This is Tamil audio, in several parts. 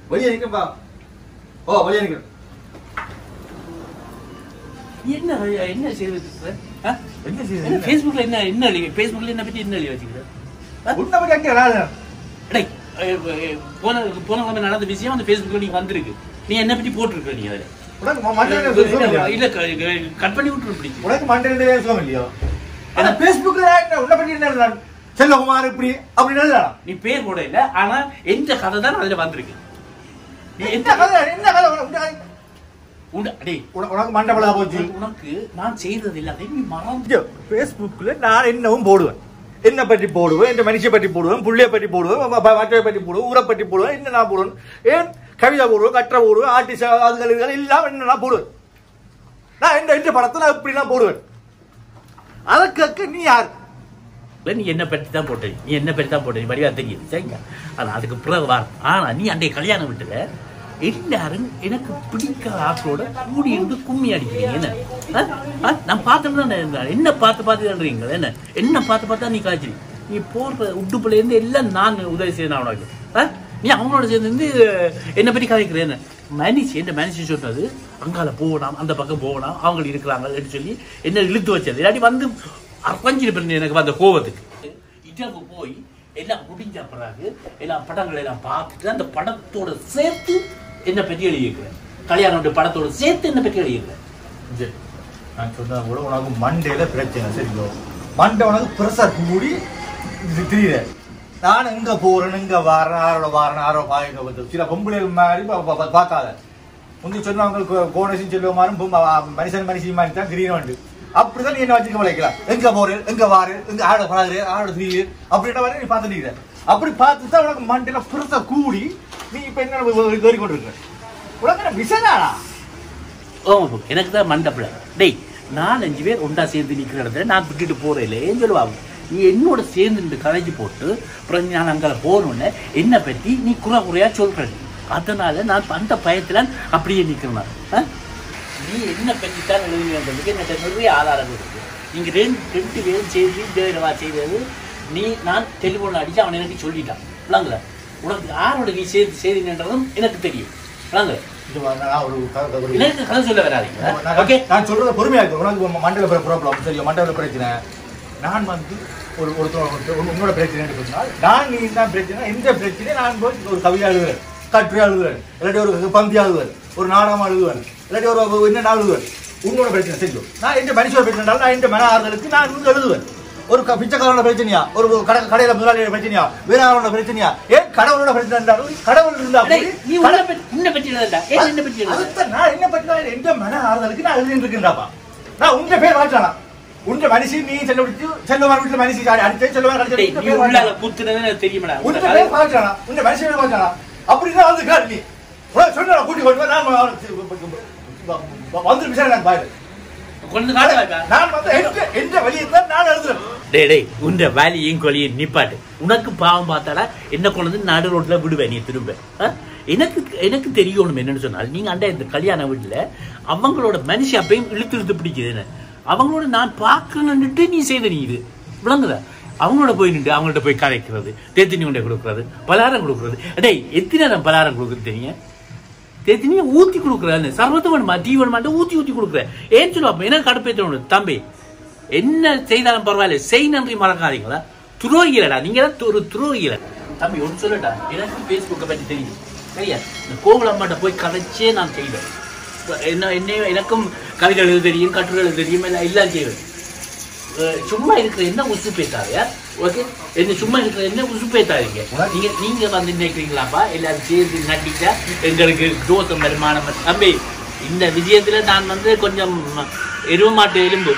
வெளியே நிற்கப்பா ஓ வெளியே நிற்கிறேன் என்ன ஐயா, என்ன செய்வது ஆ? என்ன என்ன செய்யுது ஃபேஸ்புக்ல என்ன என்ன எழுதி ஃபேஸ்புக்ல என்ன பத்தி என்ன எழுதி வச்சுக்கிறேன் உன்னை பற்றி அங்கே விளாடு டேய் அஹ், அஹ், போன போன கிழமை நடந்த விஷயம் அந்த ஃபேஸ்புக்ல நீ வந்திருக்கு நீ என்ன பற்றி போட்டிருக்க நீ அதுல உனக்கு ம- மண்டே சொல்ல இல்ல க- கட் பண்ணி விட்டுரு பிடிச்சி உனக்கு மண்டே சொல்ல இல்லையோ ஆனா பேஸ்புக்ல என்ன உன்னை பற்றி என்ன எழுதலாம் செல்லகுமார் இப்படி அப்படின்னு எழுதலாம் நீ பேர் கூட இல்ல ஆனா எந்த கதை தான் அதுல வந்திருக்கு நீ என்ன எந்த கதை என்ன கதை உனக்கு- உனக்கு- உண்ட டேய் உனக்கு உனக்கு மண்டபலா போச்சு உனக்கு நான் செய்தது இல்லாத நீ மறந்து ஃபேஸ்புக்கில் நான் என்னவும் போடுவேன் என்ன பற்றி போடுவேன் இந்த மனுஷை பற்றி போடுவேன் புள்ளைய பற்றி போடுவேன் ம- ம- மற்றவை பற்றி போடுவேன் ஊரை பற்றி போடுவேன் என்ன நான் போடுவேன் ஏன் கவிதை போடுவேன் கட்டுரை போடுவேன் ஆர்டிஸ்ட் அதுகள் இதுகள் எல்லாம் என்ன நான் போடுவேன் நான் இந்த இந்த படத்தை நான் இப்படிலாம் போடுவேன் அதற்கு நீ யார் இல்ல, நீ என்ன பற்றி தான் போட்ட நீ என்ன பற்றி தான் போட்ட நீ வடிவா தெரியுது சரிங்க ஆனா அதுக்கு பிறகு வர ஆனா நீ அன்றைய கல்யாணம் வீட்டுல எல்லாரும் எனக்கு பிடிக்காத ஆட்களோட கூடி இருந்து கும்மி அடிக்கிறீங்க என்ன ஆ? ஆ? நான் பார்த்துட்டு தான் இருந்தேன். என்ன பார்த்து பார்த்து சொல்றீங்க என்ன என்ன பார்த்து பார்த்தா நீ காய்ச்சி நீ போடுற உட்டுப்புல இருந்து எல்லாம் நான் உதவி செய்யணும் உனக்கு ஆ? நீ அவங்களோட சேர்ந்து இருந்து என்னை பற்றி கதைக்கிறேன் என்ன மனுஷி என்ன மனுஷி சொன்னது அங்கால போகலாம் அந்த பக்கம் போகலாம் அவங்க இருக்கிறாங்க சொல்லி என்ன இழுத்து வச்சது இல்லாட்டி வந்து அரஞ்சிருப்பேன் எனக்கு வந்த கோவத்துக்கு இரவு போய் எல்லாம் முடிஞ்ச பிறகு எல்லாம் படங்களை எல்லாம் பார்த்துட்டு அந்த படத்தோட சேர்த்து என்ன பற்றி எழுதியிருக்கிறேன் கல்யாணம் படத்தோட சேர்த்து என்ன பற்றி எழுதியிருக்கிறேன் ஜெய், நான் சொன்னா கூட உனக்கு மண்டையில பிரச்சனை சரியோ மண்டை உனக்கு பெருசா கூடி இது தெரியுது நான் எங்க போறேன் எங்க வாரேன் யாரோட வாரேன் யாரோ பாய்க்க வந்து சில பொம்பளைகள் மாதிரி பா- பா- பா- பார்க்காத முந்தி சொன்னவங்க கோணசின் செல்வமாரும் பொம்ம- மனுஷன் மனுஷன் மாதிரி தான் தெரியணும் அப்படிதான் நீ என்ன வச்சுக்க வளைக்கலாம் எங்க போறேன் எங்க வாரு எங்க ஆட பழகுற ஆட தெரியுது அப்படின்ற மாதிரி நீ பார்த்து நிக்கிற அப்படி பார்த்து தான் உனக்கு மண்டையில பெருசா கூடி நீ இப்ப என்ன ஏறி கொண்டிருக்க உனக்கு என்ன விசனாடா ஓ எனக்கு தான் மண்டப்பில் டேய் நாலஞ்சு பேர் ஒன்றா சேர்ந்து நிற்கிற இடத்துல நான் விட்டுட்டு போகிறேன் இல்லை ஏன் சொல்லுவாங்க நீ என்னோட சேர்ந்து நின்று கலைஞ்சு போட்டு அப்புறம் நான் அங்கே போகணுன்னு என்னை பற்றி நீ குறை குறையாக சொல்கிறேன் அதனால நான் அந்த பயத்தில் அப்படியே நிற்கிறேன் நான். ஆ? நீ என்ன பற்றி தான் எழுதுங்கிறதுக்கு எனக்கு நிறைய ஆதாரங்கள் இருக்கு நீங்கள் ரெண்டு ரெண்டு பேரும் சேர்ந்து இந்த இடவா செய்தது நீ நான் டெலிஃபோனில் அடித்து அவன் எனக்கு சொல்லிட்டான் விளங்குல உனக்கு யாரோட நீ சேர்த்து செய்தின்றதும் எனக்கு தெரியும் விளங்குல இது வா, நான் ஒரு க- க- ஒரு- எனக்கு கதை சொல்ல வராதீங்க நான் ஓகே நான் சொல்றத பொறுமையா இருக்கு உனக்கு மண்டல ப்ராப்ளம் சரி மண்டல பிரச்சனை நான் வந்து ஒரு ஒருத்தர் உன்னோட பிரச்சனை சொன்னால் நான் நீ தான் பிரச்சனை இந்த பிரச்சனை நான் போய் ஒரு கவிதை எழுதுவேன் கட்டுரை எழுதுவேன் இல்லாட்டி ஒரு பந்தி எழுதுவேன் ஒரு நாடகம் எழுதுவேன் இல்லாட்டி ஒரு ஒரு என்ன எழுதுவேன் உன்னோட பிரச்சனை செஞ்சோம் நான் எந்த மனுஷோட பிரச்சனை நான் இந்த மன ஆறுதலுக்கு நான் வந்து எழுதுவேன் ஒரு க- பிச்சைக்காரனோட பிரச்சனையா ஒரு ஒரு கடை கடையில முதலாளியோட பிரச்சனையா வேறாளோட பிரச்சனையா ஏன் கடவுளோட பிரச்சனை இருந்தாலும் கடவுள் இருந்தா டேய், கூட நீ உன்னை பத்தி உன்னை பத்தி எழுதடா. ஏன் என்னை பத்தி எழுதுற? அதுதான் நான் என்ன பற்றி எந்த மன ஆறுதலுக்கு நான் எழுதிட்டு இருக்கின்றாப்பா நான் உங்க பேர் மாற்றலாம் உங்க மனுஷி நீ செல்ல விட்டு செல்லுவார் வீட்டுல மனுஷி அடிச்சு செல்லுவார் டேய், நீ உள்ளால அடிச்சு குத்துனது எனக்கு தெரியுமாடா? உங்க உன்னை பேர் மாற்றலாம் உங்க மனுஷி பேர் மாற்றலாம் அப்படிதான் வந்து காட்டு நீ சொன்ன கூட்டி கொண்டு வா, நான் வந்து விசாரணை நான் பாரு கொண்டு வந்து காட்டு வாப்பா. நான் வந்து எந்த எந்த வழியை தான் நான் எழுதுறேன் டேய், டேய், உன்ட வேலையும் கொலையும் நிப்பாட்டு உனக்கு பாவம் பார்த்தாடா என்ன கொண்டு வந்து நடு ரோட்ல விடுவேன் நீ திரும்ப ஆ? எனக்கு எனக்கு தெரியணும் என்னன்னு சொன்னால் நீங்க அண்ட இந்த கல்யாண வீட்டுல அவங்களோட மனுஷ அப்பையும் இழுத்து இழுத்து பிடிக்குது என்ன அவங்களோட நான் பார்க்கணுன்னுட்டு நீ செய்த நீ இது விளங்குதா அவங்களோட போய் நின்று அவங்கள்ட்ட போய் கதைக்கிறது தேத்தினி கொண்டே கொடுக்கறது பலாரம் கொடுக்கறது டேய் எத்தனை நேரம் பலாரம் கொடுக்குறது தெரியும் தேத்தினியை ஊத்தி கொடுக்குறாரு சர்வத்து வேணுமா டீ வேணுமாட்டு ஊத்தி ஊத்தி கொடுக்குறேன் ஏன் சொல்லுவா என்ன கடுப்பேற்றணும் தம்பி என்ன செய்தாலும் பரவாயில்ல செய் நன்றி மறக்காதீங்களா துரோகிகளடா நீங்க தான் ஒரு துரோகிகள தம்பி ஒன்று சொல்லட்டா எனக்கு ஃபேஸ்புக்கை பற்றி தெரியும் சரியா இந்த கோகுல அம்மாட்ட போய் கதைச்சே நான் செய்வேன் என்ன என்ன எனக்கும் கவிதை எழுத தெரியும் கட்டுரை எழுத தெரியும் எல்லாம் எல்லாம் செய்வேன் அஹ் சும்மா இருக்கிற என்ன உசு பேசாதயா ஓகே என்ன சும்மா இருக்கிற என்ன உசு பேசாதீங்க நீங்க நீங்க வந்து நினைக்கிறீங்களாப்பா எல்லாரும் சேர்ந்து நட்டிட்டா எங்களுக்கு தோசம் வருமானம் வரும். தம்பி இந்த விஷயத்துல நான் வந்து கொஞ்சம் எருவ மாட்டு எலும்பு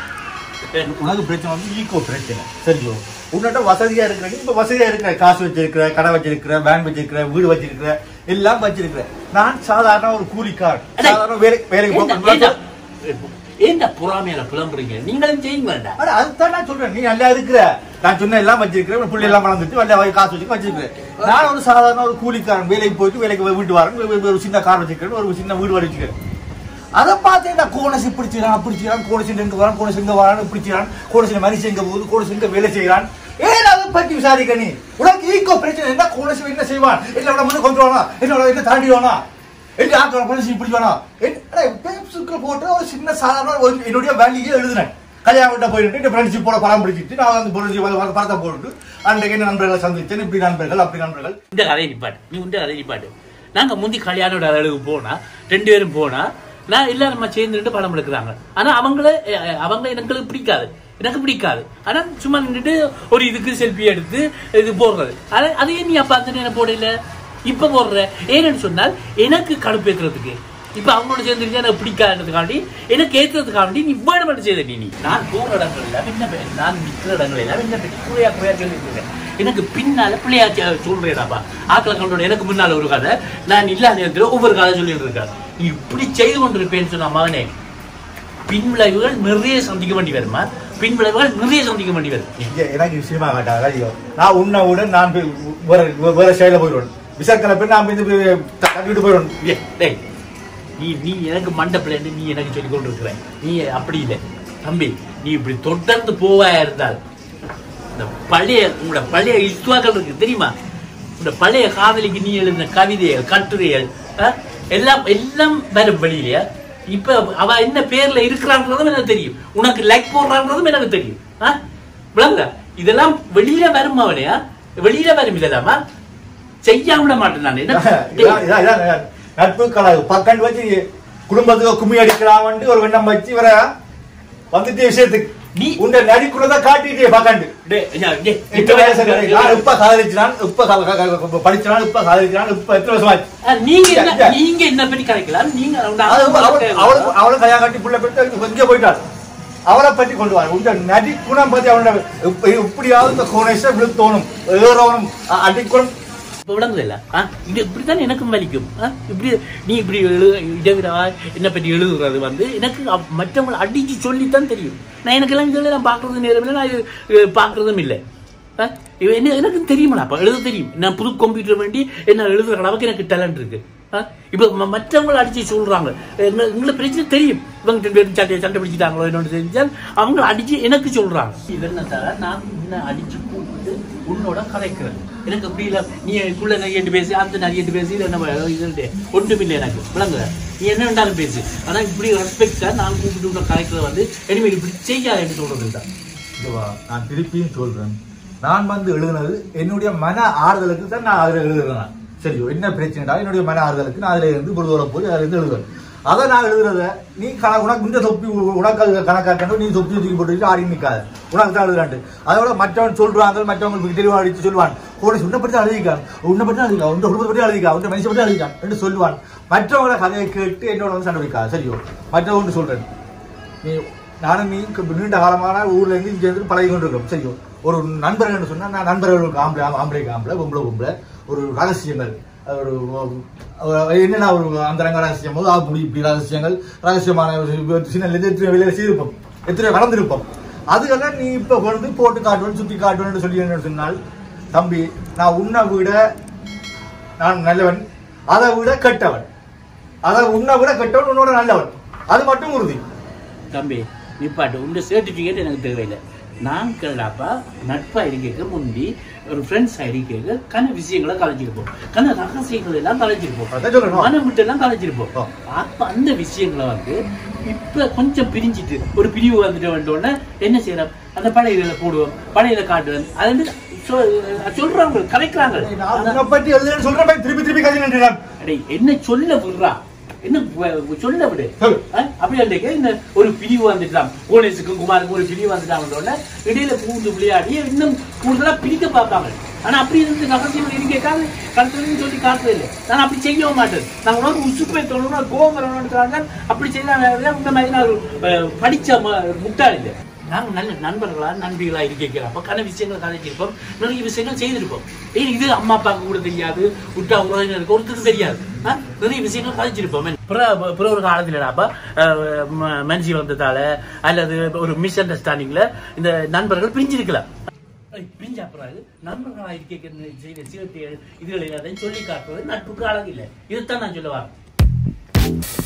உனக்கு பிரச்சனை வந்து ஈகோ பிரச்சனை சரியோ உன்னோட வசதியா இருக்கிற நீ இப்ப வசதியா இருக்கிற காசு வச்சிருக்கிற கடை வச்சிருக்கிற வேன் வச்சிருக்கிற வீடு வச்சிருக்கிற எல்லாம் வச்சிருக்கிற நான் சாதாரண ஒரு கூலிக்கார் அடே. சாதாரண வேலை வேலைக்கு ஏண்டா, போக ஏண்டா, ஏண்டா பொறாமையில புலம்புறீங்க நீங்களும் செய்யுங்களா அட, அதுதான் நான் சொல்றேன் நீ நல்லா இருக்கிற நான் சொன்ன எல்லாம் வச்சிருக்கிறேன் புள்ளி எல்லாம் வளர்ந்துட்டு நல்லா வாங்கி காசு வச்சு வச்சிருக்கிறேன் நான் ஒரு சாதாரண ஒரு கூலிக்காரன் வேலைக்கு போயிட்டு வேலைக்கு வீட்டு வரேன் ஒரு சின்ன கார் வச்சிருக்கிறேன் ஒரு சின்ன வீடு வச்சிருக்கிறேன் அதை பார்த்து நான் கோணசி பிடிச்சிடான் பிடிச்சிடான் கோணசி எங்க வரான் கோணசி எங்க வரான் பிடிச்சிடான் கோணசி மனுஷன் எங்க போகுது கோணசி எங்க வேலை செய்யறான் ஏன் அதை அதை பத்தி விசாரிக்க நீ உனக்கு ஈக்கோ பிரச்சனை என்ன கோணசி என்ன செய்வான் என்ன அவனை முன்ன கொண்டு வானா என்ன அவனை என்ன தாண்டிடுவானா என்ன ஆத்தோட போலீஸ் பிடிவானா பேப்ஸுக்கு போட்டு ஒரு சின்ன சாதாரண ஒரு என்னுடைய வேலையே எழுதுனேன் கல்யாணம் விட்ட போயிட்டு இந்த ஃப்ரெண்ட்ஷிப் போட படம் பிடிச்சிட்டு நான் வந்து பொருள் படத்தை போட்டு அன்றைக்கு என்ன நண்பர்களை சந்தித்தேன் இப்படி நண்பர்கள் அப்படி நண்பர்கள் இந்த கதையை நிப்பாட்டு நீ உண்ட கதையை நிப்பாட்டு நாங்க முந்தி கல்யாணோட அளவுக்கு போனா ரெண்டு பேரும் போனா நான் எல்லாரும் நம்ம சேர்ந்துட்டு படம் எடுக்கிறாங்க ஆனா அவங்கள அஹ், அவங்க எனக்கு பிடிக்காது எனக்கு பிடிக்காது ஆனா சும்மா நின்றுட்டு ஒரு இதுக்கு செல்ஃபி எடுத்து இது போடுறது ஆனா அதையே நீ அப்ப அந்த நேரம் போடல இப்ப போடுற ஏன்னு சொன்னால் எனக்கு கடுப்பேத்துறதுக்கு இப்ப அவங்களோட சேர்ந்து எனக்கு பிடிக்காதுன்றதுக்காண்டி எனக்கு ஏத்துறதுக்காண்டி நீ வேணும் மட்டும் செய்த நீ நான் போற இடங்கள்ல என்ன பே- நான் நிக்கிற இடங்கள் எல்லாம் என்ன பெரிய குறையா குறையா சொல்லிட்டு எனக்கு பின்னால பிள்ளையாச்சி சொல்றேடாப்பா ஆக்களை கண்டோட எனக்கு முன்னால ஒரு கதை நான் இல்லாத நேரத்துல ஒவ்வொரு கதை சொல்லிட்டு இருக்கேன் நீ இப்படி செய்து கொண்டிருப்பேன்னு சொன்ன மகனே பின்விளைவுகள் நிறைய சந்திக்க வேண்டி வருமா பின்விளைவுகள் நிறைய சந்திக்க வேண்டி வரும் இங்க எனக்கு விஷயமா காட்டாங்க ஐயோ நான் உன்னை விட நான் போய் வேற வேற சைடுல போயிடுவேன் விசாரணை போய் நான் போய் இது தள்ளிட்டு போயிடுவேன் ஏய், டேய், நீ நீ எனக்கு மண்டப்பிள்ளைன்னு நீ எனக்கு சொல்லி கொண்டு இருக்கிற நீ அப்படி இல்லை தம்பி நீ இப்படி தொடர்ந்து போவாயா இருந்தால் இந்த பழைய உங்களோட பழைய இஸ்வாக்கள் இருக்கு தெரியுமா இந்த பழைய காதலிக்கு நீ எழுதின கவிதைகள் கட்டுரைகள் ஆ, எல்லாம் எல்லாம் வரும் வெளியில இப்ப அவ என்ன பேர்ல இருக்கிறான்றதும் எனக்கு தெரியும் உனக்கு லைக் போடுறான்றதும் எனக்கு தெரியும் ஆ? விளங்குதா இதெல்லாம் வெளியில வரும் அவனையா வெளியில வரும் இதெல்லாமா செய்ய விட மாட்டேன் நான் என்ன இதான், இதான், இதான், இதான். நட்பு கலகு பக்கண்டு வச்சு குடும்பத்துக்கு கும்மி அடிக்கலாம்னு ஒரு வெண்ணம் வச்சு வர வந்துட்டு விஷயத்துக்கு நீ உண்ட நடிக்குள்ளத காட்டிட்டே பக்கண்டு டேய், ஐயா, டேய், எட்டு வயசு நான் இப்ப காதலிச்சான் இப்ப கா- கா- கா- படிச்சான் இப்ப காதலிச்சான் இப்ப எத்தனை வருஷம் ஆச்சு ஆ, நீங்க என்ன ஐயா, ஐயா. நீங்க என்ன பத்தி கதைக்கலாம் நீங்க அவங்க அது அவங்க அவள்- தேவை. அவளுக்கு அவளும் கல்யாணம் கட்டி புள்ள பெற்று எங்கே போயிட்டாள் அவளை பற்றி கொண்டு வர உண்ட நடி குணம் பத்தி அவனோட இப்ப இப்படியாவது இந்த கோணேஷ விழுத்தோணும் ஏறவனும் அ- அடிக்கணும் இப்ப விளங்குது இல்ல ஆ, இது இப்படித்தான் எனக்கும் வலிக்கும் ஆ, இப்படி நீ இப்படி எழு இடவிடவா என்ன பற்றி எழுதுறது வந்து எனக்கு அப்- மற்றவங்களை அடிச்சு சொல்லித்தான் தெரியும் நான் எனக்கெல்லாம் இதெல்லாம் நான் பார்க்கறது நேரம் இல்லை நான் இது, அஹ், பார்க்கறதும் இல்லை ஆ, இவ என்ன எனக்கு தெரியுமா அப்ப எழுத தெரியும் நான் புது கம்ப்யூட்டர் வேண்டி என்ன எழுதுற அளவுக்கு எனக்கு டேலண்ட் இருக்கு ஆ, இப்ப ம- மற்றவங்களை அடிச்சு சொல்றாங்க எங்க- எங்களுக்கு பிரச்சனை தெரியும் இவங்க ரெண்டு பேரும் சண்டை சண்டை பிடிச்சிட்டாங்களோ என்னோட தெரிஞ்சால் அவங்க அடிச்சு எனக்கு சொல்றாங்க இதென்னத்தால நான் உன்னை அடிச்சு கூப்பிட்டு உன்னோட கதைக்கிறேன் எனக்கு அப்படி இல்ல நீ குள்ள நையண்டு பேசி அந்த நையண்டு பேசி இது நம்ம இது ஒன்றுமில்லை எனக்கு விளங்குற நீ என்ன வேண்டாலும் பேசு ஆனா இப்படி ரெஸ்பெக்டா நான் கூப்பிட்டு உன்னை கதைக்கிறத வந்து இனிமேல் இப்படி செய்யாதுன்னு சொல்றது தான் இதுவா, நான் திருப்பியும் சொல்றேன் நான் வந்து எழுதுனது என்னுடைய மன ஆறுதலுக்கு தான் நான் அதுல எழுதுறேன் சரியோ என்ன பிரச்சனைடா என்னுடைய மன ஆறுதலுக்கு நான் அதுல இருந்து பொழுதோட போய் அதுல இருந்து எழுதுவேன் அதை நான் எழுதுறத நீ கண உனக்கு இந்த தொப்பி உ- உனக்கு அது கணக்காக்கணும் நீ தொப்பி தூக்கி போட்டு ஆடி நிக்காத உனக்கு தான் எழுதுறாண்டு அதோட மற்றவன் சொல்றாங்க மற்றவங்களுக்கு தெளிவா அடிச்சு சொல்லுவான் கூட உன்னை பற்றி அழுதிக்கான் உன்னை பற்றி அழுதிக்கா உன் குடும்பத்தை பற்றி அழுதிக்கா உன் மனுஷன் பற்றி அழுதிக்கான் என்று சொல்லுவான் மற்றவங்கள கதையை கேட்டு என்னோட வந்து சண்டை வைக்காது சரியோ மற்றவங்க சொல்றேன் நீ நானும் நீ க- நீண்ட காலமான ஊர்ல இருந்து இங்க இருந்து பழகி கொண்டிருக்கோம் சரியோ ஒரு நண்பர்கள் சொன்னா நான் நண்பர்களுக்கு ஆம்பளை ஆம்பளை ஆம்பளை பொம்பளை பொம்பளை ஒரு ரகசியங்கள் அது ஒரு ஒரு- என்னென்ன ஒரு அந்தரங்க ரகசியம் போது அப்படி இப்படி ரகசியங்கள் ரகசியமான ஒரு சின்ன எத்தனை வெளியில செய்திருப்போம் எத்தனை கலந்திருப்போம் அதுக்கெல்லாம் நீ இப்ப கொண்டு போட்டு காட்டுவேன் சுத்தி காட்டுவேன்னு சொல்லி என்ன சொன்னால் தம்பி நான் உன்னை விட நான் நல்லவன் அதை விட கெட்டவன் அதை உன்னை விட கெட்டவன் உன்னோட நல்லவன் அது மட்டும் உறுதி தம்பி நிப்பாட்டு உங்க சர்டிபிகேட் எனக்கு தேவையில்லை நான் கேளாப்பா நட்பா இருக்க முந்தி ஒரு ஃப்ரெண்ட்ஸ் இருக்க கன விஷயங்களை கலைஞ்சிருப்போம் கன ரகசியங்கள் எல்லாம் கலைஞ்சிருப்போம் அதான் சொல்லணும். மனம் விட்டு எல்லாம் கலைஞ்சிருப்போம் ஆ. அப்ப அந்த விஷயங்களை வந்து இப்ப கொஞ்சம் பிரிஞ்சிட்டு ஒரு பிரிவு வந்துட்டு வந்தோடனே என்ன செய்யறோம் அந்த பழைய இதுல போடுவோம் பழைய இதை காட்டுவேன் அது வந்து சொ- சொல்றாங்க கலைக்கிறாங்க நான் உன்னை பற்றி எழுதுன்னு சொல்றேன் திருப்பி திருப்பி கதை நின்றுறான் அடே, என்ன சொல்ல விடுறா என்ன வ- சொல்ல விடு சொல்லு. ஆ? அப்படி அன்றைக்கு இந்த ஒரு பிரிவு வந்துட்டான் கோணேஷுக்கும் குமாருக்கும் ஒரு பிரிவு வந்துட்டாங்க இடையில பூந்து விளையாடி இன்னும் கூடுதலா பிரிக்க பார்ப்பாங்க ஆனா அப்படி இருந்து ரகசியம் இருக்காது கருத்துன்னு சொல்லி காட்டுறது இல்லை நான் அப்படி செய்யவும் மாட்டேன் நான் உனக்கு உசுப்பை சொல்லணும் கோவம் வரணும்ன்றாங்க அப்படி செய்யலாம் இந்த மாதிரி நான் ஒரு, அஹ், படிச்ச ம- முட்டாள் இல்லை நாங்க நல்ல நண்பர்களா நண்பிகளா இருக்க அப்ப கன விஷயங்கள் கதைச்சிருப்போம் நிறைய விஷயங்கள் செய்திருப்போம் ஏன் இது அம்மா அப்பாவுக்கு கூட தெரியாது விட்டா உறவினருக்கு ஒருத்தருக்கு தெரியாது ஆ? நிறைய விஷயங்கள் கதைச்சிருப்போம் பிற பிற ஒரு காலத்துலடாப்பா மனுஷி வந்ததால அல்லது ஒரு மிஸ் அண்டர்ஸ்டாண்டிங்ல இந்த நண்பர்கள் பிரிஞ்சிருக்கலாம் பிரிஞ்ச அப்புறம் அது நண்பர்களா இருக்க செய்த சிவத்தை இதுகளை அதை சொல்லி காட்டுவது நட்புக்கு அழகு இல்லை இதுதான் நான் சொல்ல வரேன்